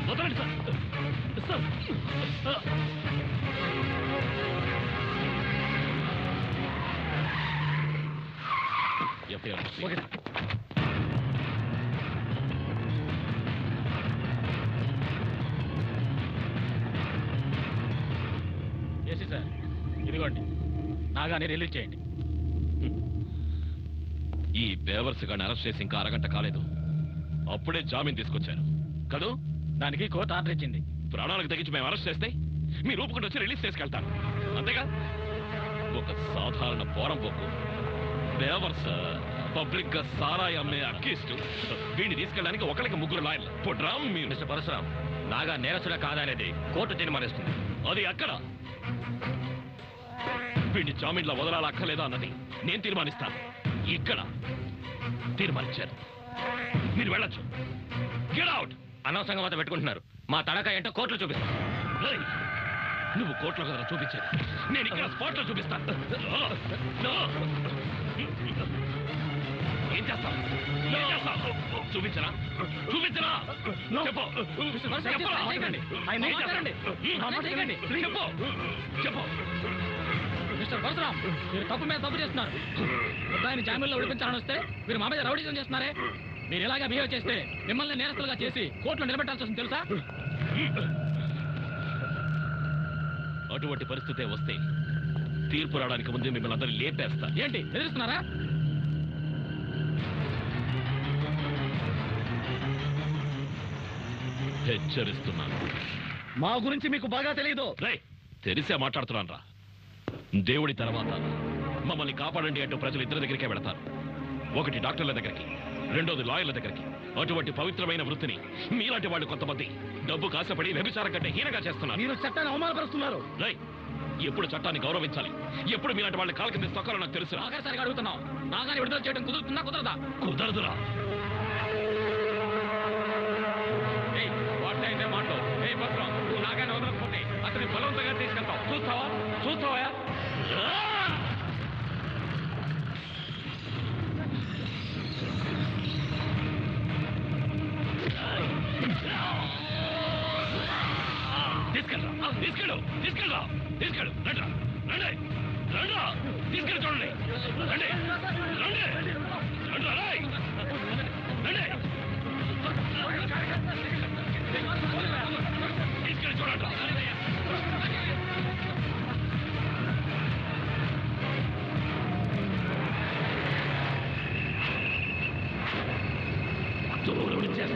వదలండి sir sir FIR okay AC sir ఇదిగోండి నాగాని రిలీజ్ చేయండి ఈ బేవర్స్ గాని అరెస్ట్ చేసి ఇంకా అరగంట కాలేదు అప్పుడే జామీన్ తీసుకొచ్చారు కదూ దానికి కోర్టు ఆర్డర్ ఇచ్చింది ప్రాణాలకు తగ్గించి మేము అరెస్ట్ చేస్తే మీ రూపుకుంటూ వచ్చి రిలీజ్ చేసుకెళ్తాను అంతేగా ఒక సాధారణ పోరం పోకు బేవర్స్ పబ్లిక్ గా సారాయి అమ్మే అక్కిస్తూ వీడిని తీసుకెళ్ళడానికి ఒకరికి ముగ్గురు లాయర్లు పొడ్రామ్ మీరు మిస్టర్ పరశురామ్ నాగా నేరస్తుడా కాదనేది కోర్టు తీర్మానిస్తుంది అది అక్కడ వీడిని జామీన్లో వదలాలా అక్కర్లేదా అన్నది నేను తీర్మానిస్తాను ఇక్కడ తీర్మానించారు మీరు వెళ్ళొచ్చు గెట్ అవుట్ అనవసరంగా మాత్రం పెట్టుకుంటున్నారు మా తడక ఏంటో కోర్టులో చూపిస్తాం రేయ్, నువ్వు కోర్టులో కదా చూపించేది నేను ఇక్కడ స్పాట్లో చూపిస్తాను నో. ఏం చేస్తావు ఏం చేస్తావు చూపించరా చూపించరా చెప్పు చెప్పరా? చేయకండి. ఆయన ఏం చేస్తావు? మాట్లాడండి. హ్మ్? మాట చేయకండి. చెప్పు చెప్పు మిస్టర్ పరశురామ్ మీరు తప్పు మీద తప్పు చేస్తున్నారు ఆయన జామీన్లో విడిపించాలని వస్తే మీరు మా మీద రౌడీజం చేస్తున్నారే మీరు ఇలాగా బిహేవ్ చేస్తే మిమ్మల్ని నేరస్తులుగా చేసి కోర్టులో నిలబెట్టాల్సి వస్తుంది తెలుసా అటువంటి పరిస్థితే వస్తే తీర్పు రావడానికి ముందే మిమ్మల్ని అందరినీ లేపేస్తా ఏంటి ఎదురుస్తున్నారా హెచ్చరిస్తున్నాను మా గురించి మీకు బాగా తెలియదు రేయ్ తెలిసే మాట్లాడుతున్నాను రా దేవుడి తర్వాత మమ్మల్ని కాపాడండి అంటూ ప్రజలు ఇద్దరి దగ్గరికే వెళతారు ఒకటి డాక్టర్ల దగ్గరికి రెండోది లాయర్ల దగ్గరికి అటువంటి పవిత్రమైన వృత్తిని మీలాంటి వాళ్ళు కొంతమంది డబ్బు కాసపడి వ్యభిచారం కంటే హీనంగా చేస్తున్నారు మీరు చట్టాన్ని అవమానపరుస్తున్నారు రేయ్ ఎప్పుడు చట్టాన్ని గౌరవించాలి ఎప్పుడు మీలాంటి వాళ్ళ కాళ్ళ కింద తొక్కాలో నాకు తెలుసు ఆఖరిసారిగా అడుగుతున్నాం నాగాని విడుదల చేయడం కుదురుతుందా కుదరదా కుదరదురా ఏయ్, వాటిలో మాటలు ఏ పత్రం నువ్వు నాగాని వదలకపోతే అతని బలవంతంగా తీసుకెళ్తావు చూస్తావా చూస్తావా తీసుకెళ్ళరా తీసుకెళ్ళు తీసుకెళ్ళరా తీసుకెళ్ళు రండి రండి రండి తీసుకెళ్ళి చూడండి రండి రండి రండి రేయ్. రండి తీసుకెళ్ళి చూడండి